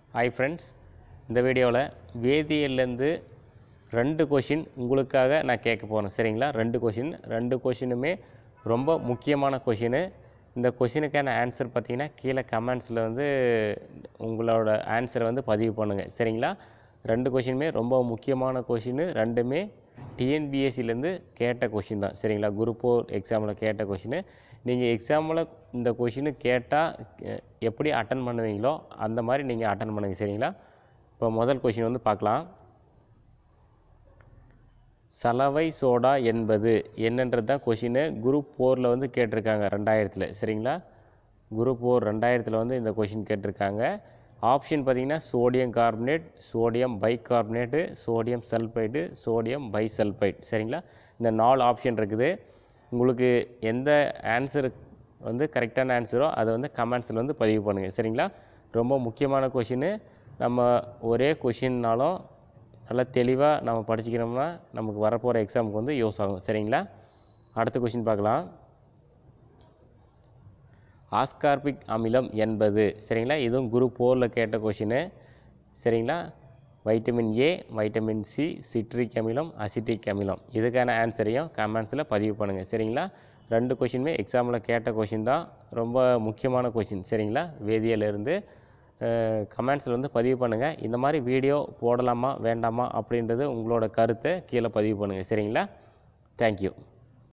hi friends இந்த வீடியோவில் வேதியியல்லேருந்து ரெண்டு கொஷின் உங்களுக்காக நான் கேட்க போகிறேன் சரிங்களா ரெண்டு கொஷின் ரெண்டு கொஷினுமே ரொம்ப முக்கியமான கொஷினு இந்த கொஷினுக்கான ஆன்சர் பார்த்தீங்கன்னா கீழே கமெண்ட்ஸில் வந்து உங்களோட ஆன்சரை வந்து பதிவு பண்ணுங்கள் சரிங்களா ரெண்டு கொஷினுமே ரொம்ப முக்கியமான கொஷின் ரெண்டுமே டிஎன்பிஎஸ்சிலேருந்து கேட்ட கொஷின் தான் சரிங்களா குரூப் ஃபோர் எக்ஸாமில் கேட்ட கொஷின் நீங்கள் எக்ஸாமில் இந்த கொஷினு கேட்டால் எப்படி அட்டன் பண்ணுவீங்களோ அந்த மாதிரி நீங்கள் அட்டன் பண்ணுங்கள் சரிங்களா இப்போ முதல் கொஷின் வந்து பார்க்கலாம் சலவை சோடா என்பது என்னன்றது தான் கொஷினு குரூப் ஃபோரில் வந்து கேட்டிருக்காங்க ரெண்டாயிரத்தில் சரிங்களா குரூப் ஃபோர் ரெண்டாயிரத்தில் வந்து இந்த கொஷின் கேட்டிருக்காங்க ஆப்ஷன் பார்த்தீங்கன்னா sodium carbonate sodium bicarbonate sodium sulphide sodium bisulphite சரிங்களா இந்த நாலு ஆப்ஷன் இருக்குது உங்களுக்கு எந்த ஆன்சர் வந்து கரெக்டான ஆன்சரோ அதை வந்து கமெண்ட்ஸில் வந்து பதிவு பண்ணுங்கள் சரிங்களா ரொம்ப முக்கியமான கொஷினு நம்ம ஒரே கொஷின்னாலும் நல்லா தெளிவாக நம்ம படிச்சுக்கிறோம்னா நமக்கு வரப்போகிற எக்ஸாமுக்கு வந்து யூஸ் ஆகும் சரிங்களா அடுத்த கொஷின் பார்க்கலாம் ஆஸ்கார்பிக் அமிலம் என்பது சரிங்களா இதுவும் குரூப் ஃபோரில் கேட்ட கொஷினு சரிங்களா vitamin A vitamin C citric அமிலம் அசிட்டிக் அமிலம் இதுக்கான ஆன்சரையும் கமெண்ட்ஸில் பதிவு பண்ணுங்கள் சரிங்களா ரெண்டு கொஷினுமே எக்ஸாமில் கேட்ட கொஷின் தான் ரொம்ப முக்கியமான கொஷின் சரிங்களா வேதியியலேருந்து கமெண்ட்ஸில் வந்து பதிவு பண்ணுங்கள் இந்த மாதிரி வீடியோ போடலாமா வேண்டாமா அப்படின்றது உங்களோட கருத்தை கீழே பதிவு பண்ணுங்கள் சரிங்களா தேங்க்யூ